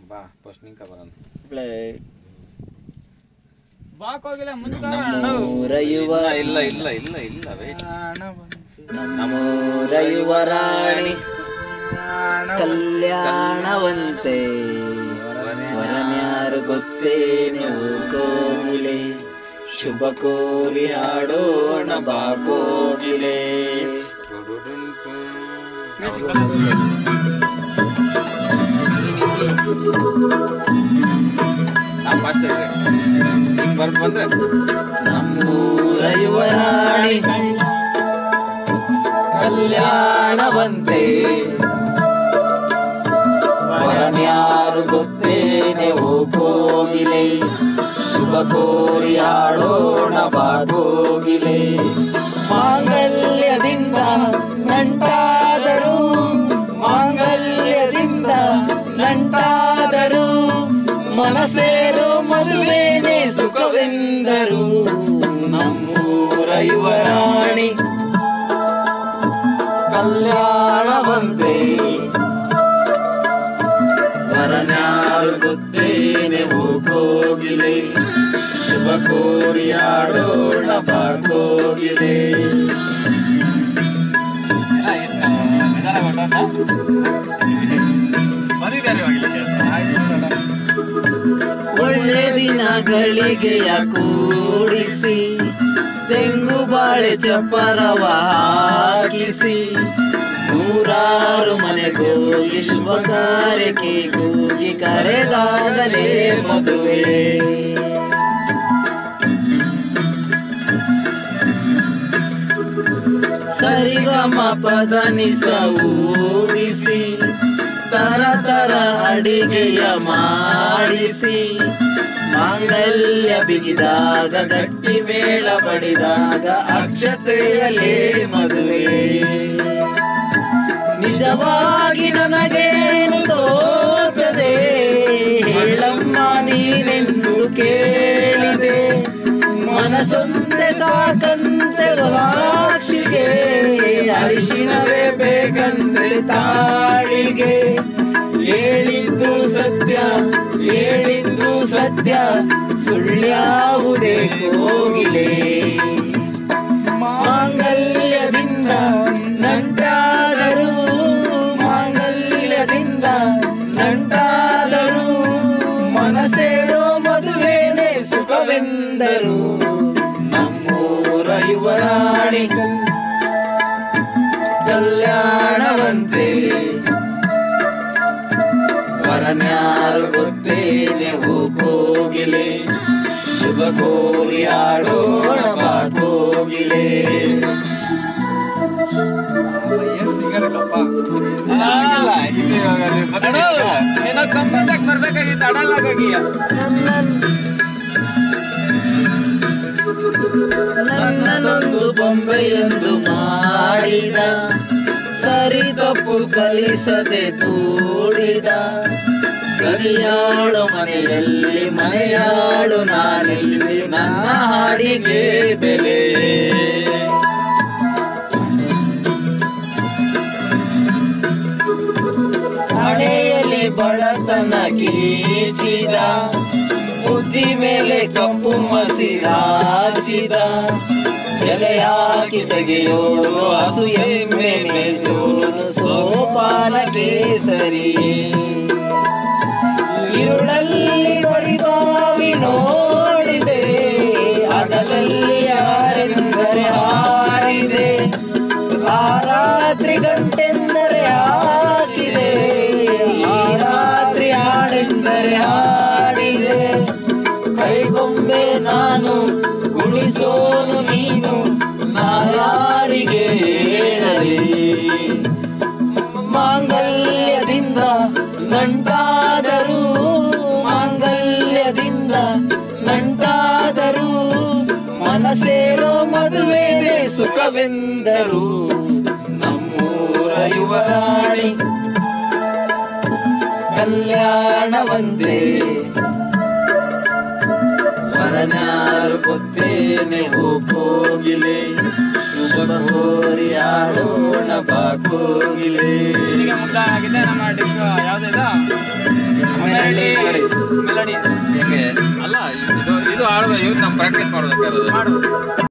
ಬಾ ಫಸ್ಟ್ ನಿಂಕ ಬರೋಣ ಬಾಕ್ ಹೋಗಿಲ್ಲ ಮುಂದೆ ನಮ್ಮೂರ ಯುವ ಇಲ್ಲ ಇಲ್ಲ ಇಲ್ಲ ಇಲ್ಲ ವೇಟ್ ನಮ್ಮೂರ ಯುವರಾಣಿ ಕಲ್ಯಾಣವಂತೆ ವರನ್ಯಾರು ಗೊತ್ತೇನೆ ಓ ಕೋಗಿಲೆ ಶುಭ ಕೋರಿ ಹಾಡೋಣ ಬಾ ಕೋಗಿಲೆ ನಾವು ಫಸ್ಟ್ ಬರ್ ಬಂದ್ರೆ ನಮ್ಮೂರ ಯುವರಾಣಿ ಕಲ್ಯಾಣವಂತೆ ವರನ್ಯಾರು ಗೊತ್ತೇನೆ ಓ ಕೋಗಿಲೆ ಶುಭ ಕೋರಿ ಹಾಡೋಣ ಬಾ ಕೋಗಿಲೆ ಮಾಂಗಲ್ಯದಿಂದ ನಂಟಾದರು ಮಾಂಗಲ್ಯದಿಂದ ನಂಟಾದರು ಮನಸೇರೋ ಮದುವೆನೆ ಸುಖವೆಂದರು ನಮ್ಮೂರ ಯುವರಾಣಿ ಕಲ್ಯಾಣವಂತೆ ವರನ್ಯಾರು ಗೊತ್ತೇನೆ ಓ ಕೋಗಿಲೆ ಶುಭ ಕೋರಿ ಆಡೋಣ ಬಾ ಕೋಗಿಲೆ ಒಳ್ಳೆ ದಿನಗಳಿಗೆಯ ಕೂಡಿಸಿ ತೆಂಗು ಬಾಳೆ ಚಪ್ಪರವ ಹಾಕಿಸಿ ನೂರಾರು ಮನೆಗೋಗಿ ಶುಭ ಕಾರ್ಯಕ್ಕೆ ಕೂಗಿ ಕರೆದಾಗಲೇ ಮದುವೆ ಸರಿಗಮ ಪದ ನಿಸ ಊದಿಸಿ ತರ ತರ ಅಡಿಗೆಯ ಮಾಡಿಸಿ ಮಾಂಗಲ್ಯ ಬಿಗಿದಾಗ ಗಟ್ಟಿ ಮೇಳ ಬಡಿದಾಗ ಅಕ್ಷತೆಯಲೇ ಮದುವೆ ನಿಜವಾಗಿ ನನಗೇನು ತೋಚದೆ ಹೇಳಮ್ಮ ನೀನೆಂದು ಕೇಳಿದೆ ಮನಸೊಂದೆ ಸಾಕಂತೆ ಸಾಕ್ಷಿಗೆ ಅರಿಶಿಣವೇ ಬೇಕಂದ್ರೆ ತಾಳಿಗೆ ಹೇಳಿದ್ದು ಸತ್ಯ ಹೇಳಿದ್ದು ಸತ್ಯ ಸುಳ್ಳ್ಯಾವುದೇ ಕೋಗಿಲೆ ಮಾಂಗಲ್ಯದಿಂದ ನಂಟಾದರು ಮಾಂಗಲ್ಯದಿಂದ ನಂಟಾದರು ಮನಸೇರೋ ಮದುವೆನೆ ಸುಖವೆಂದರು ನಮ್ಮೂರ ಯುವರಾಣಿ ಕಲ್ಯಾಣವಂತೆ ವರನ್ಯಾರು ಗೊತ್ತೇನೆ ಓ ಕೋಗಿಲೆ ಶುಭ ಕೋರಿ ಆಡೋಣ ಬಾ ಕೋಗಿಲೆ ಬರ್ಬೇಕಾಗಿತ್ತು ಅಡಲ್ಲಾಗಿ ನನ್ನನೊಂದು ಬೊಂಬೆಯೊಂದು ಮಾಡಿದ ಸರಿ ತಪ್ಪು ಕಲಿಸದೆ ದೂಡಿದ ಸರಿಯಾಳು ಮನೆಯಲ್ಲಿ ಮನೆಯಾಳು ನಾನಿಲ್ಲಿ ನನ್ನ ಹಾಡಿಗೆ ಬೆಲೆ ಹಣೆಯಲ್ಲಿ ಬಡತನ ಕೀಚಿದ ಬುದ್ಧಿ ಮೇಲೆ ಕಪ್ಪು ಮಸಿರಾಚಿದ ಎಲೆ ಹಾಕಿ ತೆಗೆಯೋನು ಹಸು ಎಮ್ಮೆ ಮೇಯಿಸೋನು ಸೋಪಾನ ಕೇಸರಿಯೇ ಇರುಳಲ್ಲಿ ಪರಿಭಾವಿ ನೋಡಿದೆ ಹಗಲಲ್ಲಿ ಯಾರೆಂದರೆ ಹಾರಿದೆ ಆ ರಾತ್ರಿ ಗಂಟೆಂದರೆ ಹಾಕಿದೆ ಆ ರಾತ್ರಿ ಹಾಡೆಂದರೆ ಹಾಡಿದೆ ಕೈಗೊಂಬೆ ನಾನು ಗುಣಿಸೋನು ನೀನು ನಾಯಾರಿಗೆ ಹೇಳದೆ ಮಾಂಗಲ್ಯದಿಂದ ನಂಟಾದರು ಮಾಂಗಲ್ಯದಿಂದ ನಂಟಾದರು ಮನಸೇರೋ ಮದುವೆನೆ ಸುಖವೆಂದರು ನಮ್ಮೂರ ಯುವರಾಣಿ ಕಲ್ಯಾಣವಂತೆ ವರನ್ಯಾರು ಗೊತ್ತೇನೆ ಓ ಕೋಗಿಲೆ ಶುಭ ಕೋರಿ ಆಡೋಣ ಬಾ ಕೋಗಿಲೆ ಇಲ್ಲಿಗೆ ಮುಕ್ತಾಯ ಆಗಿದೆ ನಮ್ಮ ಡಿಸ್ಕೋ ಯಾವ್ದಿದ ಆಮೇಲೆ Melodies. ಮೆಲಡೀಸ್ ಹೆಂಗೆ ಅಲ್ಲ ಇದು ಇದು ಆಡುವ ಇವ್ರು ನಾವು ಪ್ರಾಕ್ಟೀಸ್ ಮಾಡ್ಬೇಕಾಗಿರೋದು ಮಾಡು